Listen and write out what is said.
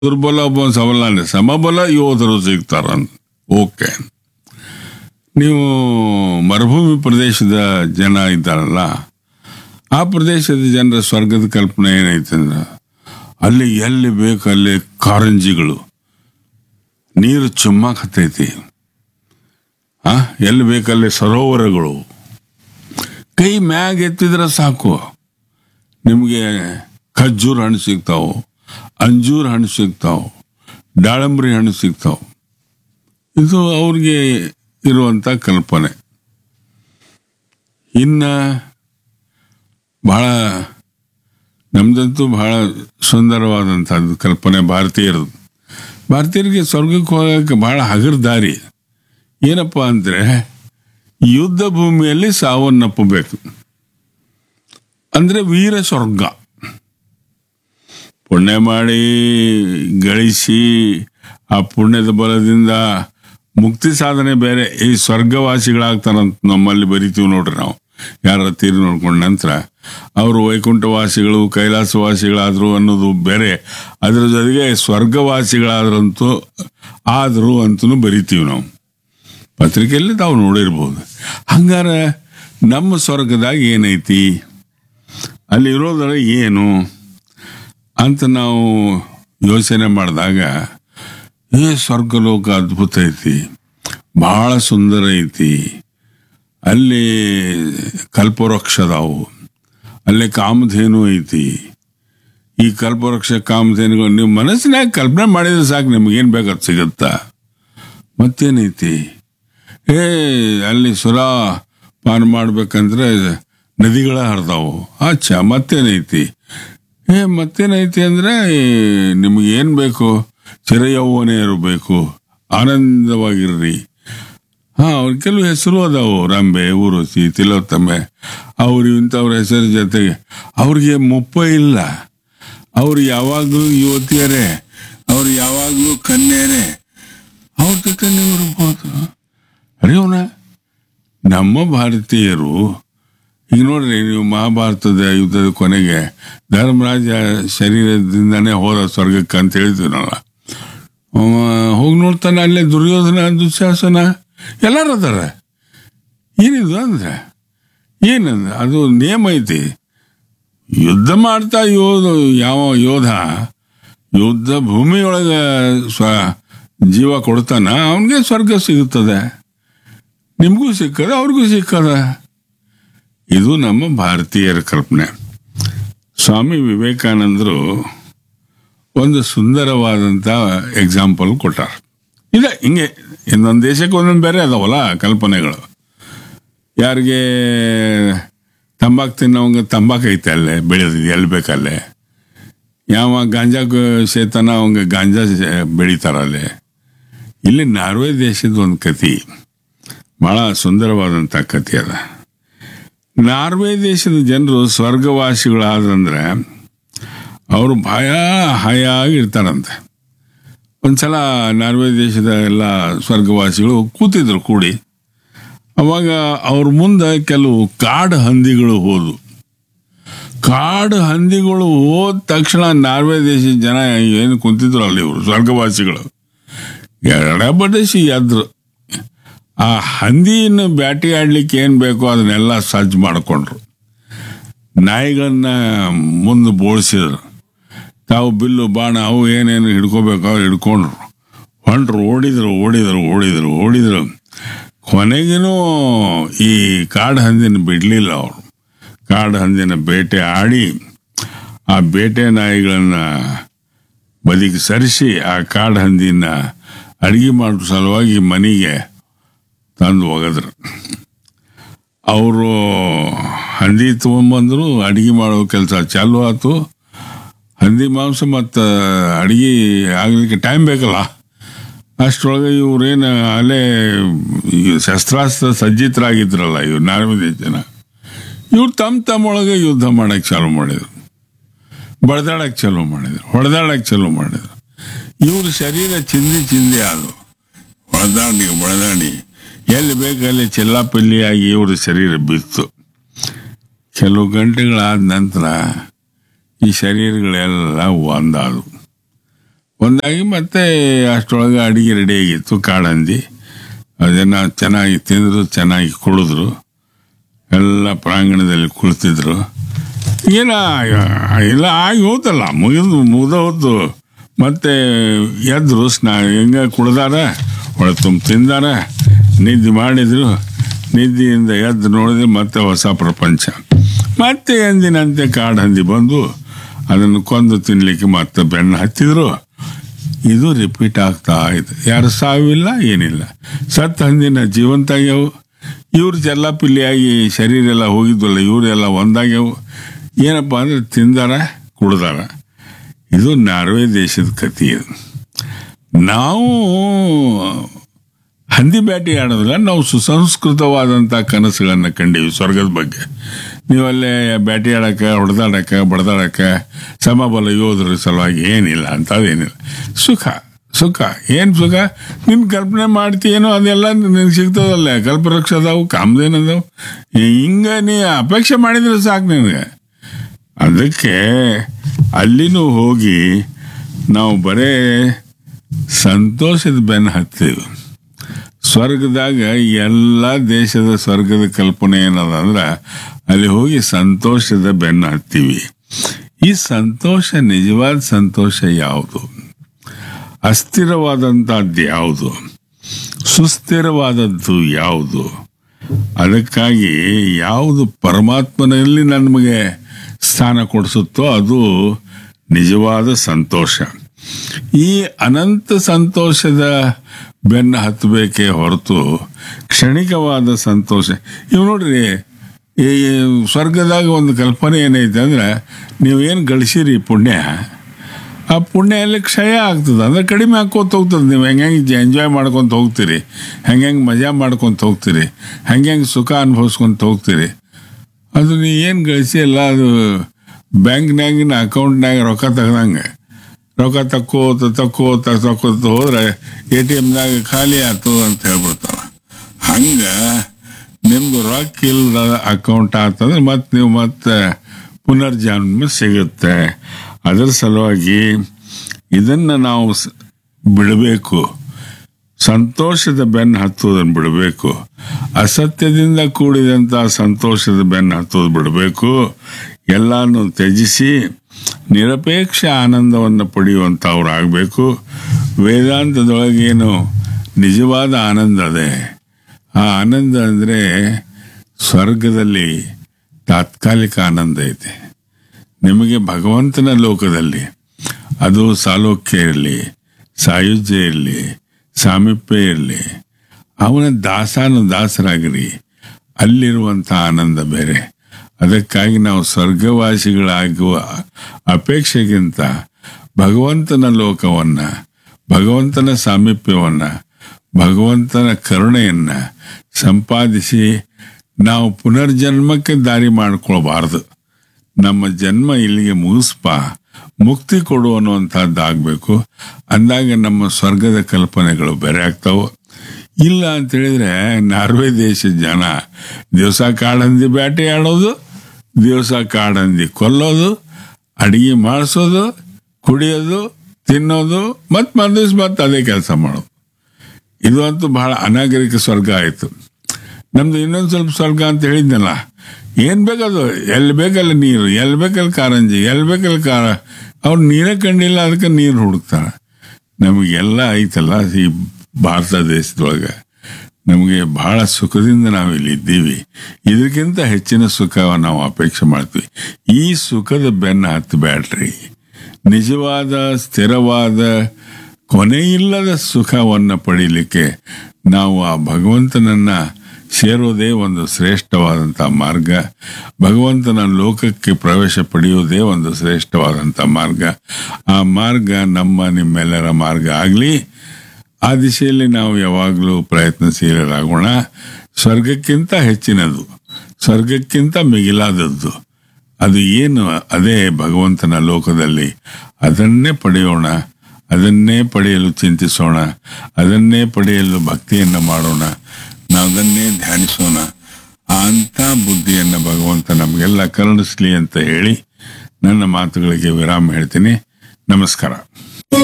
ದುರ್ಬಲ ಒಬ್ಬ ಸಬಲನೇ ಸಮಬಲ ಯೋಧರು ಸಿಗ್ತಾರಂತ ಓಕೆ ನೀವು ಮರುಭೂಮಿ ಪ್ರದೇಶದ ಜನ ಇದ್ದಾರಲ್ಲ ಆ ಪ್ರದೇಶದ ಜನರ ಸ್ವರ್ಗದ ಕಲ್ಪನೆ ಏನೈತೆ ಅಂದ್ರೆ ಅಲ್ಲಿ ಎಲ್ಲಿ ಬೇಕು ಅಲ್ಲಿ ಕಾರಂಜಿಗಳು ನೀರು ಚುಮ್ಮಾಕತ್ತೈತಿ ಆ ಎಲ್ಲಿ ಬೇಕಲ್ಲಿ ಸರೋವರಗಳು ಕೈ ಮ್ಯಾಗ ಎತ್ತಿದ್ರೆ ಸಾಕು ನಿಮಗೆ ಖಜ್ಜೂರ್ ಹಣ್ಣು ಸಿಗ್ತಾವು ಅಂಜೂರ್ ಹಣ್ಣು ಸಿಗ್ತಾವು ದಾಳಂಬ್ರಿ ಹಣ್ಣು ಸಿಗ್ತಾವು ಇದು ಅವ್ರಿಗೆ ಇರುವಂತ ಕಲ್ಪನೆ ಇನ್ನ ಬಹಳ ನಮ್ದಂತೂ ಬಹಳ ಸುಂದರವಾದಂಥದ್ದು ಕಲ್ಪನೆ ಭಾರತೀಯರದು ಭಾರತೀಯರಿಗೆ ಸ್ವರ್ಗಕ್ಕೆ ಹೋಗಕ್ಕೆ ಬಹಳ ಹಗರ್ ದಾರಿ ಏನಪ್ಪ ಅಂದ್ರೆ ಯುದ್ಧ ಭೂಮಿಯಲ್ಲಿ ಸಾವನ್ನಪ್ಪಬೇಕು ಅಂದ್ರೆ ವೀರ ಸ್ವರ್ಗ ಪುಣ್ಯ ಮಾಡಿ ಗಳಿಸಿ ಆ ಪುಣ್ಯದ ಬಲದಿಂದ ಮುಕ್ತಿ ಸಾಧನೆ ಬೇರೆ ಈ ಸ್ವರ್ಗವಾಸಿಗಳಾಗ್ತಾರಂತ ನಮ್ಮಲ್ಲಿ ಬರಿತೀವಿ ನೋಡ್ರಿ ನಾವು ಯಾರ ತೀರಿ ನೋಡ್ಕೊಂಡ ನಂತರ ಅವರು ವೈಕುಂಠವಾಸಿಗಳು ಕೈಲಾಸವಾಸಿಗಳಾದ್ರು ಅನ್ನೋದು ಬೇರೆ ಅದ್ರ ಜೊತೆಗೆ ಸ್ವರ್ಗವಾಸಿಗಳಾದ್ರಂತೂ ಆದ್ರು ಅಂತೂ ಬರಿತೀವಿ ನಾವು ಪತ್ರಿಕೆಯಲ್ಲಿ ತಾವು ನೋಡಿರ್ಬೋದು ಹಂಗಾರ ನಮ್ಮ ಸ್ವರ್ಗದಾಗ ಏನೈತಿ ಅಲ್ಲಿ ಇರೋದ್ರ ಏನು ಅಂತ ನಾವು ಯೋಚನೆ ಮಾಡಿದಾಗ ಏ ಸ್ವರ್ಗಲೋಕ ಅದ್ಭುತ ಐತಿ ಬಹಳ ಸುಂದರ ಐತಿ ಅಲ್ಲಿ ಕಲ್ಪವೃಕ್ಷ ಅದಾವು ಅಲ್ಲಿ ಕಾಮಧೇನು ಐತಿ ಈ ಕಲ್ಪವೃಕ್ಷ ಕಾಮಧೇನುಗಳು ನೀವು ಮನಸ್ಸಿನಾಗ ಕಲ್ಪನೆ ಮಾಡಿದ್ರೆ ಸಾಕು ನಿಮ್ಗೇನು ಬೇಕಾದ್ ಸಿಗುತ್ತಾ ಮತ್ತೇನೈತಿ ಏ ಅಲ್ಲಿ ಸುರ ಪಾನ ಮಾಡ್ಬೇಕಂದ್ರೆ ನದಿಗಳ ಹರಿದಾವು ಅಚ್ಚ ಮತ್ತೇನೈತಿ ಏ ಮತ್ತೇನೈತಿ ಅಂದ್ರೆ ನಿಮ್ಗೆ ಏನ್ ಬೇಕು ಚಿರಯೌವನೆ ಇರಬೇಕು ಆನಂದವಾಗಿರ್ರಿ ಹಾ ಅವ್ರ ಕೆಲವು ಹೆಸರು ಅದಾವು ರಂಬೆ ಊರುಸಿ ತಿಲೋತ್ತಮೆ ಅವ್ರು ಇಂಥವ್ರ ಹೆಸರು ಜೊತೆಗೆ ಅವ್ರಿಗೆ ಮುಪ್ಪ ಇಲ್ಲ ಅವ್ರು ಯಾವಾಗಲೂ ಯುವತಿಯರೇ ಅವ್ರು ಯಾವಾಗಲೂ ಕನ್ಯರೇ ಅವ್ರ ಜೊತೆ ನೀವು ಇರ್ಬೋದು ಅರಿಯೋಣ ನಮ್ಮ ಭಾರತೀಯರು ಈಗ ನೋಡ್ರಿ ನೀವು ಮಹಾಭಾರತದ ಯುದ್ಧದ ಕೊನೆಗೆ ಧರ್ಮರಾಜ ಶರೀರದಿಂದನೇ ಹೋದ ಸ್ವರ್ಗಕ್ಕೆ ಅಂತ ಹೇಳ್ತೀವಲ್ಲ ಹೋಗಿ ನೋಡ್ತಾನೆ ಅಲ್ಲೇ ದುರ್ಯೋಧನ ದುಶ್ಯಾಸನ ಎಲ್ಲರೂ ಅದಾರ ಏನಿದು ಅಂದ್ರೆ ಏನಂದ್ರೆ ಅದು ನೇಮ ಐತಿ ಯುದ್ಧ ಮಾಡ್ತಾ ಯೋಧ ಯಾವ ಯೋಧ ಯುದ್ಧ ಭೂಮಿಯೊಳಗೆ ಸ್ವ ಜೀವ ಕೊಡ್ತಾನ ಅವನಿಗೆ ಸ್ವರ್ಗ ಸಿಗುತ್ತದೆ ನಿಮಗೂ ಸಿಕ್ಕದ ಅವ್ರಿಗೂ ಸಿಕ್ಕದ ಇದು ನಮ್ಮ ಭಾರತೀಯರ ಕಲ್ಪನೆ ಸ್ವಾಮಿ ವಿವೇಕಾನಂದರು ಒಂದು ಸುಂದರವಾದಂಥ ಎಕ್ಸಾಂಪಲ್ ಕೊಟ್ಟಾರ ಇದೆ ಹಿಂಗೆ ಇನ್ನೊಂದು ದೇಶಕ್ಕೆ ಒಂದೊಂದು ಬೇರೆ ಅದಾವಲ್ಲ ಕಲ್ಪನೆಗಳು ಯಾರಿಗೆ ತಂಬಾಕು ತಿನ್ನೋಂಗ ತಂಬಾಕು ಐತೆ ಅಲ್ಲೇ ಬೆಳೆದಿದೆ ಎಲ್ಲಿ ಬೇಕಲ್ಲೇ ಯಾವ ಗಾಂಜಾ ಸೇತನ ಅವಂಗ ಗಾಂಜಾ ಬೆಳಿತಾರಲ್ಲೇ ಇಲ್ಲಿ ನಾರ್ವೆ ದೇಶದ ಒಂದು ಕತಿ ಬಹಳ ಸುಂದರವಾದಂಥ ಕಥೆ ಅದ ನಾರ್ವೆ ದೇಶದ ಜನರು ಸ್ವರ್ಗವಾಸಿಗಳಾದಂದ್ರೆ ಅವರು ಭಯ ಹಯಾಗಿ ಇರ್ತಾರಂತೆ ಒಂದ್ಸಲ ನಾರ್ವೆ ದೇಶದ ಎಲ್ಲ ಸ್ವರ್ಗವಾಸಿಗಳು ಕೂತಿದ್ರು ಕೂಡಿ ಅವಾಗ ಅವ್ರ ಮುಂದೆ ಕೆಲವು ಕಾಡು ಹಂದಿಗಳು ಹೋದ್ವು ಕಾಡು ಹಂದಿಗಳು ಹೋದ ತಕ್ಷಣ ನಾರ್ವೆ ದೇಶದ ಜನ ಏನು ಕುಂತಿದ್ರು ಅಲ್ಲಿ ಇವರು ಸ್ವರ್ಗವಾಸಿಗಳು ಎಡ ಬಡಿಸಿ ಎದ್ರು ಆ ಹಂದಿಯನ್ನು ಬ್ಯಾಟಿ ಆಡ್ಲಿಕ್ಕೆ ಏನ್ ಬೇಕೋ ಅದನ್ನೆಲ್ಲ ಸಜ್ಜು ಮಾಡಿಕೊಂಡ್ರು ನಾಯಿಗಳನ್ನ ಮುಂದೆ ಬೋಳಿಸಿದ್ರು ತಾವು ಬಿಲ್ಲು ಬಾಣ ಅವು ಏನೇನು ಹಿಡ್ಕೋಬೇಕು ಅವ್ರು ಹಿಡ್ಕೊಂಡ್ರು ಹೊಂಟ್ರು ಓಡಿದ್ರು ಓಡಿದ್ರು ಓಡಿದ್ರು ಓಡಿದ್ರು ಕೊನೆಗಿನೂ ಈ ಕಾಡು ಹಂದಿನ ಬಿಡ್ಲಿಲ್ಲ ಅವರು ಕಾಡು ಹಂದಿನ ಬೇಟೆ ಆಡಿ ಆ ಬೇಟೆ ನಾಯಿಗಳನ್ನ ಬದಿಗೆ ಸರಿಸಿ ಆ ಕಾಡು ಹಂದಿನ ಅಡಿಗೆ ಮಾಡೋ ಸಲುವಾಗಿ ಮನೆಗೆ ತಂದು ಒಗದ್ರು ಅವರು ಹಂದಿ ತಗೊಂಬಂದ್ರು ಅಡಿಗೆ ಮಾಡೋ ಕೆಲಸ ಚಾಲು ಆಯ್ತು ಹಂದಿ ಮಾಂಸ ಮತ್ತು ಅಡಿಗೆ ಆಗ್ಲಿಕ್ಕೆ ಟೈಮ್ ಬೇಕಲ್ಲ ಅಷ್ಟರೊಳಗೆ ಇವ್ರೇನು ಅಲ್ಲೇ ಈ ಶಸ್ತ್ರಾಸ್ತ್ರ ಸಜ್ಜಿತರಾಗಿದ್ರಲ್ಲ ಇವ್ರು ನಾರ್ವೆ ಜನ ಇವ್ರು ತಮ್ಮ ತಮ್ಮೊಳಗೆ ಯುದ್ಧ ಮಾಡಕ್ಕೆ ಚಾಲು ಮಾಡಿದ್ರು ಬಡ್ದಾಡಕ್ಕೆ ಚಾಲು ಮಾಡಿದ್ರು ಹೊಡೆದಾಡಕ್ಕೆ ಚಾಲು ಮಾಡಿದ್ರು ಇವ್ರ ಶರೀರ ಚಿಂದಿ ಚಿಂದಿ ಆದವು ಹೊಡೆದಾಡಿ ಹೊಡೆದಾಡಿ ಎಲ್ಲಿ ಬೇಕಲ್ಲಿ ಚೆಲ್ಲಾಪಿಲ್ಲಿಯಾಗಿ ಇವ್ರ ಶರೀರ ಬಿತ್ತು ಕೆಲವು ಗಂಟೆಗಳಾದ ನಂತರ ಈ ಶರೀರಗಳೆಲ್ಲ ಒಂದಾದವು ಒಂದಾಗಿ ಮತ್ತೆ ಅಷ್ಟರೊಳಗೆ ಅಡಿಗೆ ರೆಡಿ ಆಗಿತ್ತು ಕಾಳಂದಿ ಅದನ್ನ ಚೆನ್ನಾಗಿ ತಿಂದರು ಚೆನ್ನಾಗಿ ಕುಡಿದ್ರು ಎಲ್ಲ ಪ್ರಾಂಗಣದಲ್ಲಿ ಕುಳಿತಿದ್ರು ಏನ ಇಲ್ಲ ಆಗಿ ಹೋತಲ್ಲ ಮುಗಿದು ಮುಗ್ದ ಹೋತು ಮತ್ತೆ ಎದ್ರು ಸ್ನಾ ಹೆಂಗ ಕುಡ್ದಾರ ಒಳ ತುಂಬ ತಿಂದಾರ ನಿದ್ದೆ ಮಾಡಿದ್ರು ನಿದ್ದೆಯಿಂದ ಎದ್ದು ನೋಡಿದ್ರೆ ಮತ್ತೆ ಹೊಸ ಪ್ರಪಂಚ ಮತ್ತೆ ಎಂದಿನಂತೆ ಕಾಡು ಹಂದಿ ಬಂದು ಅದನ್ನು ಕೊಂದು ತಿನ್ಲಿಕ್ಕೆ ಮತ್ತೆ ಬೆನ್ನು ಹತ್ತಿದ್ರು ಇದು ರಿಪೀಟ್ ಆಗ್ತಾ ಇದೆ ಯಾರು ಸಾವಿಲ್ಲ ಏನಿಲ್ಲ ಸತ್ತ ಹಂದಿನ ಜೀವಂತ ಆಗ್ಯಾವು ಇವ್ರು ಜಲ್ಲಾಪಿಲ್ಲಿಯಾಗಿ ಶರೀರ ಎಲ್ಲ ಹೋಗಿದ್ವಲ್ಲ ಇವರೆಲ್ಲ ಒಂದಾಗ್ಯಾವು ಏನಪ್ಪ ಅಂದ್ರೆ ತಿಂದಾರ ಕುಡ್ದಾರ ಇದು ನಾರ್ವೆ ದೇಶದ ಕಥೆ ಇದು ನಾವು ಹಂದಿ ಬೇಟೆ ಆಡೋದಿಲ್ಲ ನಾವು ಸುಸಂಸ್ಕೃತವಾದಂಥ ಕನಸುಗಳನ್ನು ಕಂಡೀವಿ ಸ್ವರ್ಗದ ಬಗ್ಗೆ ನೀವಲ್ಲೇ ಬೇಟೆ ಆಡಕ್ಕೆ ಹೊಡೆದಾಡಕ್ಕೆ ಬಡ್ದಾಡಕ್ಕೆ ಸಮಬಲ ಯೋಧರ ಸಲುವಾಗಿ ಏನಿಲ್ಲ ಅಂತದೇನಿಲ್ಲ ಸುಖ ಸುಖ ಏನು ಸುಖ ನಿನ್ ಕಲ್ಪನೆ ಮಾಡ್ತೀಯೇನೋ ಅದೆಲ್ಲ ನಿನಗೆ ಸಿಗ್ತದಲ್ಲ ಕಲ್ಪವೃಕ್ಷ ಅದಾವು ಕಾಮಧೇನು ಅದಾವು ಹಿಂಗ ನೀ ಅಪೇಕ್ಷೆ ಮಾಡಿದ್ರೆ ಸಾಕು ನಿನಗೆ ಅದಕ್ಕೆ ಅಲ್ಲಿನೂ ಹೋಗಿ ನಾವು ಬರೇ ಸಂತೋಷದ ಬೆನ್ನು ಹತ್ತೀವಿ ಸ್ವರ್ಗದಾಗ ಎಲ್ಲ ದೇಶದ ಸ್ವರ್ಗದ ಕಲ್ಪನೆ ಏನದ ಅಂದ್ರೆ ಅಲ್ಲಿ ಹೋಗಿ ಸಂತೋಷದ ಬೆನ್ನು ಹತ್ತೀವಿ ಈ ಸಂತೋಷ ನಿಜವಾದ ಸಂತೋಷ ಯಾವುದು ಅಸ್ಥಿರವಾದಂಥದ್ದು ಯಾವುದು ಸುಸ್ಥಿರವಾದದ್ದು ಯಾವುದು ಅದಕ್ಕಾಗಿ ಯಾವುದು ಪರಮಾತ್ಮನಲ್ಲಿ ನಮಗೆ ಸ್ಥಾನ ಕೊಡಿಸುತ್ತೋ ಅದು ನಿಜವಾದ ಸಂತೋಷ ಈ ಅನಂತ ಸಂತೋಷದ ಬೆನ್ನು ಹತ್ತಬೇಕೇ ಹೊರತು ಕ್ಷಣಿಕವಾದ ಸಂತೋಷ ಇವು ನೋಡ್ರಿ ಈ ಸ್ವರ್ಗದಾಗ ಒಂದು ಕಲ್ಪನೆ ಏನೈತೆ ಅಂದ್ರೆ ನೀವೇನು ಗಳಿಸಿರಿ ಪುಣ್ಯ ಆ ಪುಣ್ಯ ಅಲ್ಲಿ ಕ್ಷಯ ಆಗ್ತದೆ ಅಂದ್ರೆ ಕಡಿಮೆ ಹಾಕೋತ ಹೋಗ್ತದೆ ನೀವು ಹೆಂಗೆ ಹೆಂಗೆ ಎಂಜಾಯ್ ಮಾಡ್ಕೊತ ಹೋಗ್ತೀರಿ ಹೆಂಗೆ ಹೆಂಗೆ ಮಜಾ ಮಾಡ್ಕೊತ ಹೋಗ್ತೀರಿ ಹೆಂಗೆ ಹೆಂಗೆ ಸುಖ ಅನುಭವಿಸ್ಕೊಂತ ಹೋಗ್ತೀರಿ ಅದು ನೀ ಏನು ಗಳಿಸಿ ಅಲ್ಲ ಅದು ಬ್ಯಾಂಕ್ನಾಗಿನ ಅಕೌಂಟ್ನಾಗ ರೊಕ್ಕ ತೆಗ್ದಂಗೆ ರೊಕ್ಕ ತಕ್ಕೋತ ತಕ್ಕೋತ ತಕ್ಕೋತ ಹೋದ್ರೆ ಎ ಟಿ ಎಮ್ನಾಗ ಖಾಲಿ ಆಗ್ತದ ಅಂತ ಹೇಳ್ಬಿಡ್ತಾರ ಹಂಗ ನಿಮ್ದು ರೊಕ್ಕ ಇಲ್ಲದ ಅಕೌಂಟ್ ಆಗ್ತಂದ್ರೆ ಮತ್ತೆ ನೀವು ಮತ್ತೆ ಪುನರ್ಜನ್ಮ ಸಿಗುತ್ತೆ ಅದರ ಸಲುವಾಗಿ ಇದನ್ನ ನಾವು ಸ್- ಬಿಡಬೇಕು ಸಂತೋಷದ ಬೆನ್ನು ಹತ್ತೋದನ್ನು ಬಿಡಬೇಕು ಅಸತ್ಯದಿಂದ ಕೂಡಿದಂಥ ಸಂತೋಷದ ಬೆನ್ನು ಹತ್ತೋದು ಬಿಡಬೇಕು ಎಲ್ಲಾನು ತ್ಯಜಿಸಿ ನಿರಪೇಕ್ಷ ಆನಂದವನ್ನು ಪಡೆಯುವಂಥವ್ರು ಆಗಬೇಕು ವೇದಾಂತದೊಳಗೇನು ನಿಜವಾದ ಆನಂದ ಅದೇ ಆ ಆನಂದ ಅಂದರೆ ಸ್ವರ್ಗದಲ್ಲಿ ತಾತ್ಕಾಲಿಕ ಆನಂದ ಐತೆ ನಿಮಗೆ ಭಗವಂತನ ಲೋಕದಲ್ಲಿ ಅದು ಸಾಲೋಕ್ಯ ಇರಲಿ ಸಾಯುಜ್ಯ ಇರಲಿ ಸಾಮೀಪ್ಯ ಇರಲಿ ಅವನ ದಾಸಾನು ದಾಸರಾಗಿರಿ ಅಲ್ಲಿರುವಂಥ ಆನಂದ ಬೇರೆ ಅದಕ್ಕಾಗಿ ನಾವು ಸ್ವರ್ಗವಾಸಿಗಳಾಗುವ ಅಪೇಕ್ಷೆಗಿಂತ ಭಗವಂತನ ಲೋಕವನ್ನ ಭಗವಂತನ ಸಾಮೀಪ್ಯವನ್ನ ಭಗವಂತನ ಕರುಣೆಯನ್ನ ಸಂಪಾದಿಸಿ ನಾವು ಪುನರ್ಜನ್ಮಕ್ಕೆ ದಾರಿ ಮಾಡ್ಕೊಳ್ಬಾರ್ದು ನಮ್ಮ ಜನ್ಮ ಇಲ್ಲಿಗೆ ಮುಗಿಸ್ಪ ಮುಕ್ತಿ ಕೊಡು ಅನ್ನುವಂಥದ್ದಾಗಬೇಕು ಅಂದಾಗ ನಮ್ಮ ಸ್ವರ್ಗದ ಕಲ್ಪನೆಗಳು ಬೇರೆ ಆಗ್ತಾವೆ ಇಲ್ಲ ಅಂತ ಹೇಳಿದ್ರೆ ನಾರ್ವೆ ದೇಶದ ಜನ ದಿವಸ ಕಾಡಂದಿ ಬೇಟೆ ಆಡೋದು ದಿವಸ ಕಾಡಂದಿ ಕೊಲ್ಲೋದು ಅಡಿಗೆ ಮಾಡಿಸೋದು ಕುಡಿಯೋದು ತಿನ್ನೋದು ಮತ್ತೆ ಮರುದಿವ್ಸ ಮತ್ತೆ ಅದೇ ಕೆಲಸ ಮಾಡೋದು ಇದು ಅಂತೂ ಬಹಳ ಅನಾಗರಿಕ ಸ್ವರ್ಗ ಆಯಿತು ನಮ್ದು ಇನ್ನೊಂದು ಸ್ವಲ್ಪ ಸ್ವರ್ಗ ಅಂತ ಹೇಳಿದ್ನಲ್ಲ ಏನ್ ಬೇಕದು ಎಲ್ಲಿ ಬೇಕಲ್ಲಿ ನೀರು ಎಲ್ಲಿ ಬೇಕಲ್ಲಿ ಕಾರಂಜಿ ಎಲ್ಲಿ ಬೇಕಲ್ಲಿ ಕಾರ ಅವ್ರು ನೀರೇ ಕಂಡಿಲ್ಲ ಅದಕ್ಕೆ ನೀರು ಹುಡುಕ್ತಾರೆ ನಮಗೆಲ್ಲ ಐತಲ್ಲ ಈ ಭಾರತ ದೇಶದೊಳಗೆ ನಮಗೆ ಬಹಳ ಸುಖದಿಂದ ನಾವು ಇಲ್ಲಿ ಇದ್ದೀವಿ ಇದಕ್ಕಿಂತ ಹೆಚ್ಚಿನ ಸುಖ ನಾವು ಅಪೇಕ್ಷೆ ಮಾಡ್ತೀವಿ ಈ ಸುಖದ ಬೆನ್ನ ಹತ್ತಬೇಡ್ರಿ ನಿಜವಾದ ಸ್ಥಿರವಾದ ಕೊನೆಯಿಲ್ಲದ ಸುಖವನ್ನು ಪಡೀಲಿಕ್ಕೆ ನಾವು ಆ ಭಗವಂತನನ್ನ ಸೇರೋದೇ ಒಂದು ಶ್ರೇಷ್ಠವಾದಂಥ ಮಾರ್ಗ ಭಗವಂತನ ಲೋಕಕ್ಕೆ ಪ್ರವೇಶ ಪಡೆಯುವುದೇ ಒಂದು ಶ್ರೇಷ್ಠವಾದಂಥ ಮಾರ್ಗ ಆ ಮಾರ್ಗ ನಮ್ಮ ನಿಮ್ಮೆಲ್ಲರ ಮಾರ್ಗ ಆಗಲಿ ಆ ದಿಶೆಯಲ್ಲಿ ನಾವು ಯಾವಾಗಲೂ ಪ್ರಯತ್ನಶೀಲರಾಗೋಣ ಸ್ವರ್ಗಕ್ಕಿಂತ ಹೆಚ್ಚಿನದು ಸ್ವರ್ಗಕ್ಕಿಂತ ಮಿಗಿಲಾದದ್ದು ಅದು ಏನು ಅದೇ ಭಗವಂತನ ಲೋಕದಲ್ಲಿ ಅದನ್ನೇ ಪಡೆಯೋಣ ಅದನ್ನೇ ಪಡೆಯಲು ಚಿಂತಿಸೋಣ ಅದನ್ನೇ ಪಡೆಯಲು ಭಕ್ತಿಯನ್ನು ಮಾಡೋಣ ನಾವು ಅದನ್ನೇ ಧ್ಯಾನಿಸೋಣ ಅಂತ ಬುದ್ಧಿಯನ್ನು ಭಗವಂತ ನಮಗೆಲ್ಲ ಕರುಣಿಸ್ಲಿ ಅಂತ ಹೇಳಿ ನನ್ನ ಮಾತುಗಳಿಗೆ ವಿರಾಮ ಹೇಳ್ತೀನಿ ನಮಸ್ಕಾರ